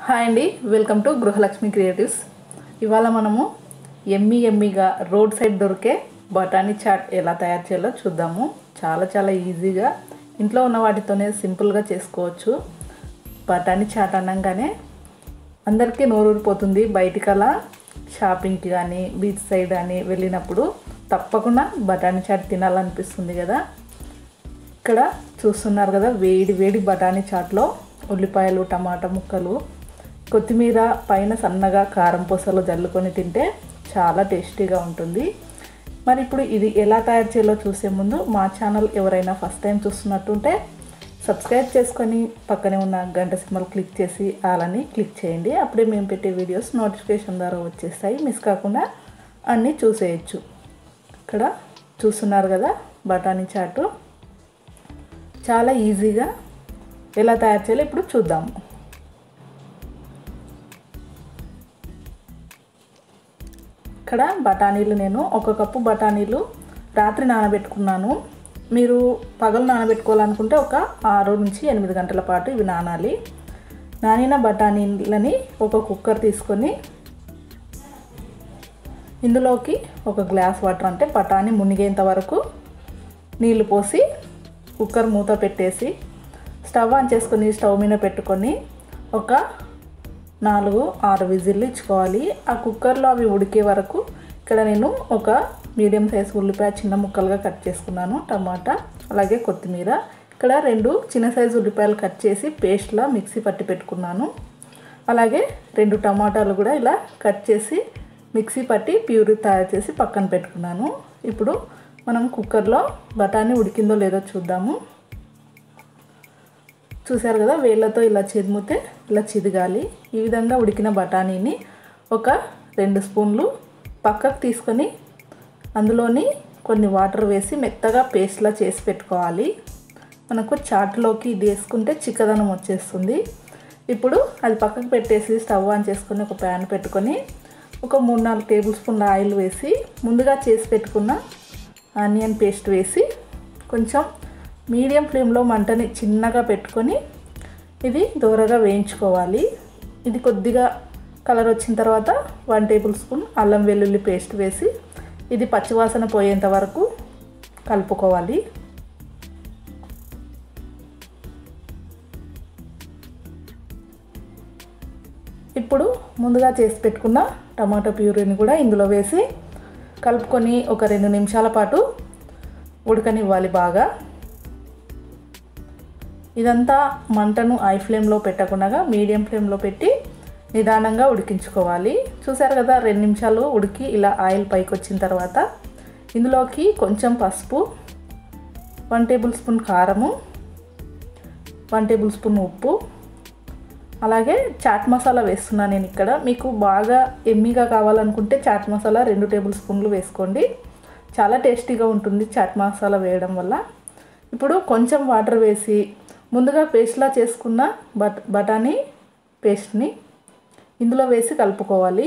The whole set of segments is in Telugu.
హాయ్ అండి వెల్కమ్ టు గృహలక్ష్మి క్రియేటివ్స్ ఇవాళ మనము ఎమ్మి ఎమ్మిగా రోడ్ సైడ్ దొరికే బఠానీ చాట్ ఎలా తయారు చేయాలో చూద్దాము చాలా చాలా ఈజీగా ఇంట్లో ఉన్న వాటితోనే సింపుల్గా చేసుకోవచ్చు బఠానీ చాట్ అనగానే అందరికీ నోరూరిపోతుంది బయటికలా షాపింగ్కి కానీ బీచ్ సైడ్ కానీ వెళ్ళినప్పుడు తప్పకుండా బఠానీ చాట్ తినాలనిపిస్తుంది కదా ఇక్కడ చూస్తున్నారు కదా వేడి వేడి బఠానీ చాట్లో ఉల్లిపాయలు టమాటా ముక్కలు కొత్తిమీర పైన సన్నగా కారం పూసలు జల్లుకొని తింటే చాలా టేస్టీగా ఉంటుంది మరి ఇప్పుడు ఇది ఎలా తయారు చేయాలో చూసే ముందు మా ఛానల్ ఎవరైనా ఫస్ట్ టైం చూస్తున్నట్టుంటే సబ్స్క్రైబ్ చేసుకొని పక్కనే ఉన్న గంట సింబల్ క్లిక్ చేసి అలాని క్లిక్ చేయండి అప్పుడే మేము పెట్టే వీడియోస్ నోటిఫికేషన్ ద్వారా వచ్చేస్తాయి మిస్ కాకుండా అన్నీ చూసేయచ్చు ఇక్కడ చూస్తున్నారు కదా బఠానీ చాటు చాలా ఈజీగా ఎలా తయారు చేయాలో ఇప్పుడు చూద్దాము ఇక్కడ బఠానీలు నేను ఒక కప్పు బఠానీలు రాత్రి నానబెట్టుకున్నాను మీరు పగలు నానబెట్టుకోవాలనుకుంటే ఒక ఆరు నుంచి ఎనిమిది గంటల పాటు ఇవి నానాలి నానిన బఠానీలని ఒక కుక్కర్ తీసుకొని ఇందులోకి ఒక గ్లాస్ వాటర్ అంటే బఠానీ మునిగేంత వరకు నీళ్లు పోసి కుక్కర్ మూత పెట్టేసి స్టవ్ ఆన్ చేసుకొని స్టవ్ మీద పెట్టుకొని ఒక నాలుగు ఆరు విజిల్లు ఇచ్చుకోవాలి ఆ కుక్కర్లో అవి ఉడికే వరకు ఇక్కడ నేను ఒక మీడియం సైజ్ ఉల్లిపాయ చిన్న ముక్కలుగా కట్ చేసుకున్నాను టమాటా అలాగే కొత్తిమీర ఇక్కడ రెండు చిన్న సైజు ఉల్లిపాయలు కట్ చేసి పేస్ట్లా మిక్సీ పట్టి పెట్టుకున్నాను అలాగే రెండు టమాటాలు కూడా ఇలా కట్ చేసి మిక్సీ పట్టి ప్యూరీ తయారు చేసి పక్కన పెట్టుకున్నాను ఇప్పుడు మనం కుక్కర్లో బఠానీ ఉడికిందో లేదో చూద్దాము చూసారు కదా వేళ్ళతో ఇలా చిదిమితే ఇలా చిదిగాలి ఈ విధంగా ఉడికిన బఠానీని ఒక రెండు స్పూన్లు పక్కకు తీసుకొని అందులోని కొన్ని వాటర్ వేసి మెత్తగా పేస్ట్లా చేసి పెట్టుకోవాలి మనకు చాట్లోకి ఇది వేసుకుంటే చిక్కదనం వచ్చేస్తుంది ఇప్పుడు అది పక్కకు పెట్టేసి స్టవ్ ఆన్ చేసుకొని ఒక ప్యాన్ పెట్టుకొని ఒక మూడు నాలుగు టేబుల్ స్పూన్ల ఆయిల్ వేసి ముందుగా చేసి పెట్టుకున్న ఆనియన్ పేస్ట్ వేసి కొంచెం మీడియం ఫ్లేమ్లో మంటని చిన్నగా పెట్టుకొని ఇది దూరగా వేయించుకోవాలి ఇది కొద్దిగా కలర్ వచ్చిన తర్వాత వన్ టేబుల్ స్పూన్ అల్లం వెల్లుల్లి పేస్ట్ వేసి ఇది పచ్చివాసన పోయేంత వరకు కలుపుకోవాలి ఇప్పుడు ముందుగా చేసి పెట్టుకున్న టమాటో ప్యూరీని కూడా ఇందులో వేసి కలుపుకొని ఒక రెండు నిమిషాల పాటు ఉడకనివ్వాలి బాగా ఇదంతా మంటను ఐ ఫ్లేమ్లో పెట్టకుండా మీడియం ఫ్లేమ్లో పెట్టి నిదానంగా ఉడికించుకోవాలి చూసారు కదా రెండు నిమిషాలు ఉడికి ఇలా ఆయిల్ పైకి వచ్చిన తర్వాత ఇందులోకి కొంచెం పసుపు వన్ టేబుల్ స్పూన్ కారము వన్ టేబుల్ స్పూన్ ఉప్పు అలాగే చాట్ మసాలా వేస్తున్నాను నేను ఇక్కడ మీకు బాగా ఎమ్మిగా కావాలనుకుంటే చాట్ మసాలా రెండు టేబుల్ స్పూన్లు వేసుకోండి చాలా టేస్టీగా ఉంటుంది చాట్ మసాలా వేయడం వల్ల ఇప్పుడు కొంచెం వాటర్ వేసి ముందుగా పేస్ట్లా చేసుకున్న బట్ బఠానీ పేస్ట్ని ఇందులో వేసి కలుపుకోవాలి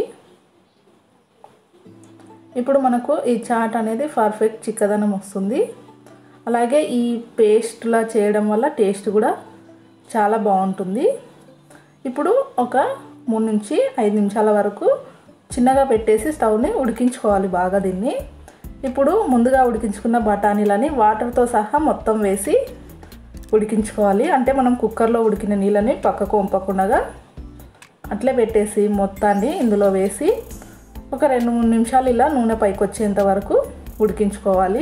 ఇప్పుడు మనకు ఈ చాట్ అనేది పర్ఫెక్ట్ చిక్కదనం వస్తుంది అలాగే ఈ పేస్ట్లా చేయడం వల్ల టేస్ట్ కూడా చాలా బాగుంటుంది ఇప్పుడు ఒక మూడు నుంచి ఐదు నిమిషాల వరకు చిన్నగా పెట్టేసి స్టవ్ని ఉడికించుకోవాలి బాగా దీన్ని ఇప్పుడు ముందుగా ఉడికించుకున్న బఠానీలని వాటర్తో సహా మొత్తం వేసి ఉడికించుకోవాలి అంటే మనం కుక్కర్లో ఉడికిన నీళ్ళని పక్కకు వంపకుండా అట్లే పెట్టేసి మొత్తాన్ని ఇందులో వేసి ఒక రెండు మూడు నిమిషాలు ఇలా నూనె పైకి వచ్చేంత వరకు ఉడికించుకోవాలి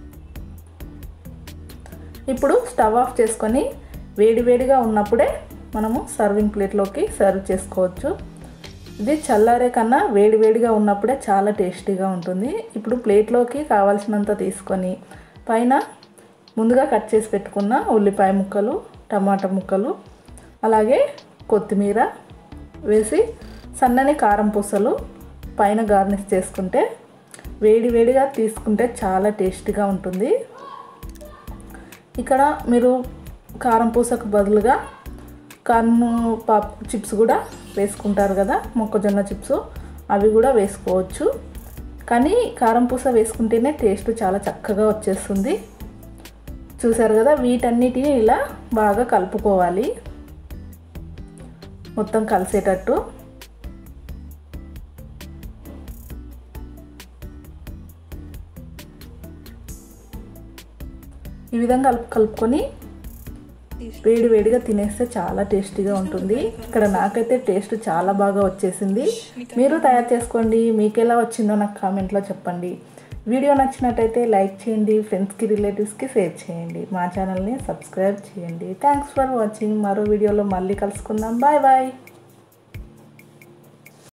ఇప్పుడు స్టవ్ ఆఫ్ చేసుకొని వేడివేడిగా ఉన్నప్పుడే మనము సర్వింగ్ ప్లేట్లోకి సర్వ్ చేసుకోవచ్చు ఇది చల్లారే కన్నా వేడివేడిగా ఉన్నప్పుడే చాలా టేస్టీగా ఉంటుంది ఇప్పుడు ప్లేట్లోకి కావాల్సినంత తీసుకొని పైన ముందుగా కట్ చేసి పెట్టుకున్న ఉల్లిపాయ ముక్కలు టమాటా ముక్కలు అలాగే కొత్తిమీర వేసి సన్నని కారం పూసలు పైన గార్నిష్ చేసుకుంటే వేడి వేడిగా తీసుకుంటే చాలా టేస్టీగా ఉంటుంది ఇక్కడ మీరు కారం పూసకు బదులుగా కన్ను పాప్ చిప్స్ కూడా వేసుకుంటారు కదా మొక్కజొన్న చిప్స్ అవి కూడా వేసుకోవచ్చు కానీ కారం పూస వేసుకుంటేనే టేస్ట్ చాలా చక్కగా వచ్చేస్తుంది చూసారు కదా వీటన్నిటిని ఇలా బాగా కలుపుకోవాలి మొత్తం కలిసేటట్టు ఈ విధంగా కలుపు కలుపుకొని వేడి వేడిగా తినేస్తే చాలా టేస్టీగా ఉంటుంది ఇక్కడ నాకైతే టేస్ట్ చాలా బాగా వచ్చేసింది మీరు తయారు చేసుకోండి మీకు ఎలా వచ్చిందో నాకు కామెంట్లో చెప్పండి వీడియో నచ్చినట్టయితే లైక్ చేయండి ఫ్రెండ్స్కి రిలేటివ్స్కి షేర్ చేయండి మా ఛానల్ని సబ్స్క్రైబ్ చేయండి థ్యాంక్స్ ఫర్ వాచింగ్ మరో వీడియోలో మళ్ళీ కలుసుకుందాం బాయ్ బాయ్